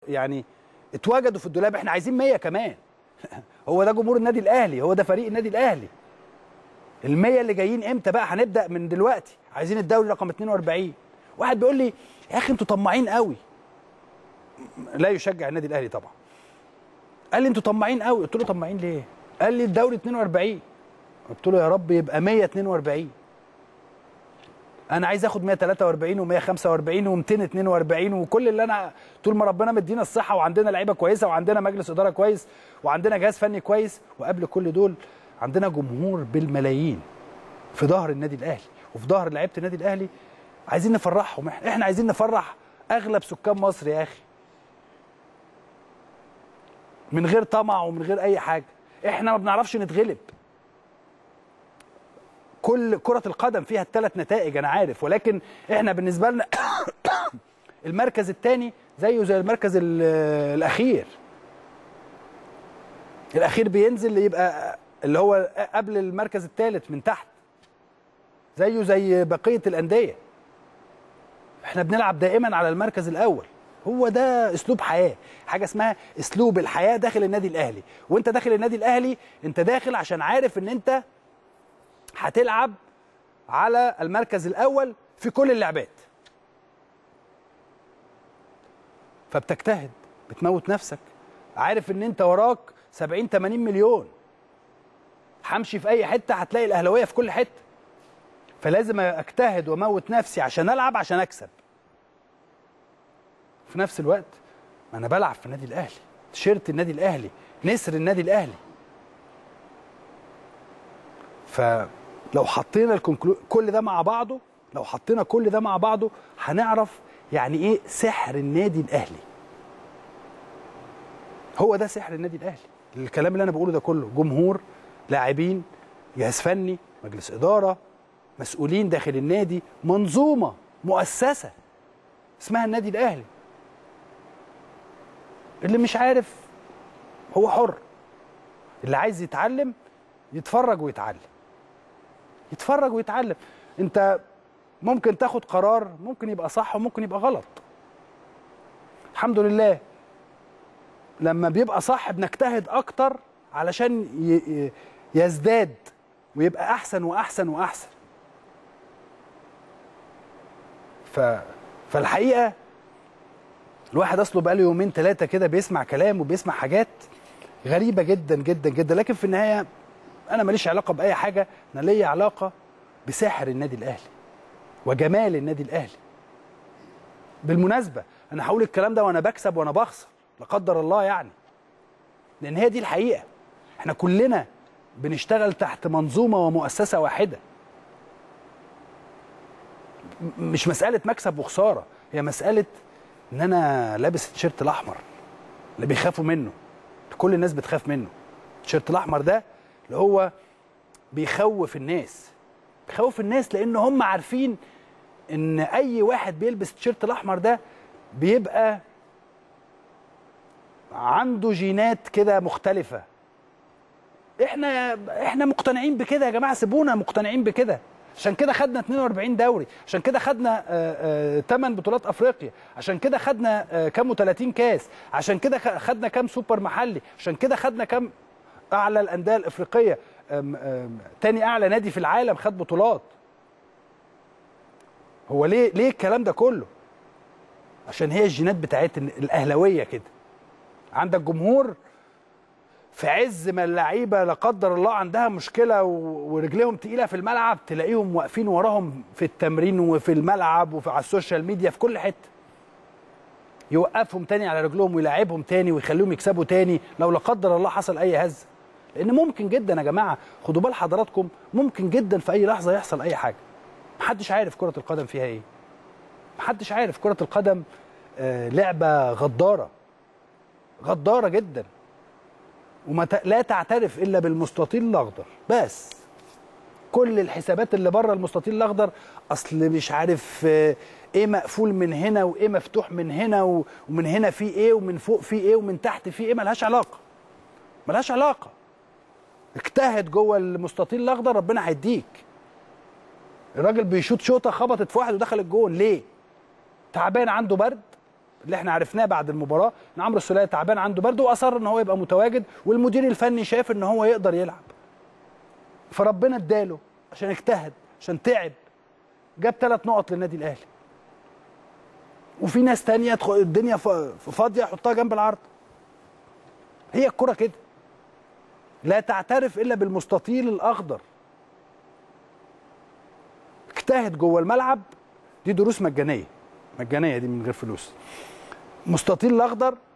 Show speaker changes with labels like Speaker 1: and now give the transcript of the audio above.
Speaker 1: يعني اتوجدوا في الدولاب احنا عايزين 100 كمان هو ده جمهور النادي الاهلي هو ده فريق النادي الاهلي ال 100 اللي جايين امتى بقى هنبدا من دلوقتي عايزين الدوري رقم 42 واحد بيقول لي يا اخي انتوا طماعين قوي لا يشجع النادي الاهلي طبعا قال لي انتوا طماعين قوي قلت له طماعين ليه قال لي الدوري 42 قلت له يا رب يبقى 142 انا عايز اخد 143 و145 و242 وكل اللي انا طول ما ربنا مدينا الصحه وعندنا لعيبه كويسه وعندنا مجلس اداره كويس وعندنا جهاز فني كويس وقبل كل دول عندنا جمهور بالملايين في ظهر النادي الاهلي وفي ظهر لعيبه النادي الاهلي عايزين نفرحهم احنا احنا عايزين نفرح اغلب سكان مصر يا اخي من غير طمع ومن غير اي حاجه احنا ما بنعرفش نتغلب كل كرة القدم فيها الثلاث نتائج أنا عارف ولكن إحنا بالنسبة لنا المركز الثاني زيه زي المركز ال- الأخير الأخير بينزل يبقى اللي هو قبل المركز الثالث من تحت زيه زي بقية الأندية إحنا بنلعب دائما على المركز الأول هو ده اسلوب حياه حاجه اسمها اسلوب الحياه داخل النادي الاهلي وانت داخل النادي الاهلي انت داخل عشان عارف ان انت هتلعب على المركز الاول في كل اللعبات فبتجتهد بتموت نفسك عارف ان انت وراك 70 80 مليون همشي في اي حته هتلاقي الاهلاويه في كل حته فلازم اجتهد واموت نفسي عشان العب عشان اكسب في نفس الوقت ما انا بلعب في النادي الاهلي تيشيرت النادي الاهلي نسر النادي الاهلي فلو حطينا الكونكلو... كل ده مع بعضه لو حطينا كل ده مع بعضه هنعرف يعني ايه سحر النادي الاهلي هو ده سحر النادي الاهلي الكلام اللي انا بقوله ده كله جمهور لاعبين جهاز فني مجلس اداره مسؤولين داخل النادي منظومه مؤسسه اسمها النادي الاهلي اللي مش عارف هو حر اللي عايز يتعلم يتفرج ويتعلم يتفرج ويتعلم انت ممكن تاخد قرار ممكن يبقى صح وممكن يبقى غلط الحمد لله لما بيبقى صح بنجتهد اكتر علشان ي- ي- يزداد ويبقى احسن واحسن واحسن ف فالحقيقه الواحد اصله بقاله يومين ثلاثه كده بيسمع كلام وبيسمع حاجات غريبه جدا جدا جدا لكن في النهايه انا ماليش علاقه باي حاجه انا ليا علاقه بسحر النادي الاهلي وجمال النادي الاهلي بالمناسبه انا هقول الكلام ده وانا بكسب وانا بخسر لا قدر الله يعني لان هي دي الحقيقه احنا كلنا بنشتغل تحت منظومه ومؤسسه واحده م- مش مساله مكسب وخساره هي مساله ان انا لابس التيشيرت الاحمر اللي بيخافوا منه كل الناس بتخاف منه التيشيرت الاحمر ده اللي هو بيخوف الناس بيخوف الناس لان هم عارفين ان اي واحد بيلبس التيشيرت الاحمر ده بيبقى عنده جينات كده مختلفه احنا احنا مقتنعين بكده يا جماعه سيبونا مقتنعين بكده عشان كده خدنا 42 دوري عشان كده خدنا 8 بطولات افريقيا عشان كده خدنا آه، كام و30 كاس عشان كده خ- خدنا كام سوبر محلي عشان كده خدنا كام اعلى الانديه الافريقيه آم، آم، تاني اعلى نادي في العالم خد بطولات هو ليه ليه الكلام ده كله عشان هي الجينات بتاعت الاهلاويه كده عندك جمهور في عز ما اللعيبه لا قدر الله عندها مشكله و- ورجليهم تقيله في الملعب تلاقيهم واقفين وراهم في التمرين وفي الملعب وفي على السوشيال ميديا في كل حته يوقفهم تاني على رجلهم ويلاعبهم تاني ويخليهم يكسبوا تاني لو لا قدر الله حصل اي هزه لان ممكن جدا يا جماعه خدوا بال حضراتكم ممكن جدا في اي لحظه يحصل اي حاجه محدش عارف كره القدم فيها ايه محدش عارف كره القدم آه، لعبه غداره غداره جدا وما ت- لا تعترف الا بالمستطيل الاخضر بس كل الحسابات اللي بره المستطيل الاخضر اصل مش عارف آه، ايه مقفول من هنا وايه مفتوح من هنا و- ومن هنا في ايه ومن فوق في ايه ومن تحت في ايه ملهاش علاقه ملهاش علاقه اجتهد جوه المستطيل الاخضر ربنا هيديك الراجل بيشوط شوطه خبطت في واحد ودخل الجون ليه تعبان عنده برد اللي احنا عرفناه بعد المباراه ان عمرو السوليه تعبان عنده برد واصر ان هو يبقى متواجد والمدير الفني شاف ان هو يقدر يلعب فربنا اداله عشان اجتهد عشان تعب جاب ثلاث نقط للنادي الاهلي وفي ناس تانية تخ- الدنيا ف- فاضيه يحطها جنب العرض هي الكره كده لا تعترف الا بالمستطيل الاخضر اجتهد جوه الملعب دي دروس مجانيه مجانيه دي من غير فلوس مستطيل الاخضر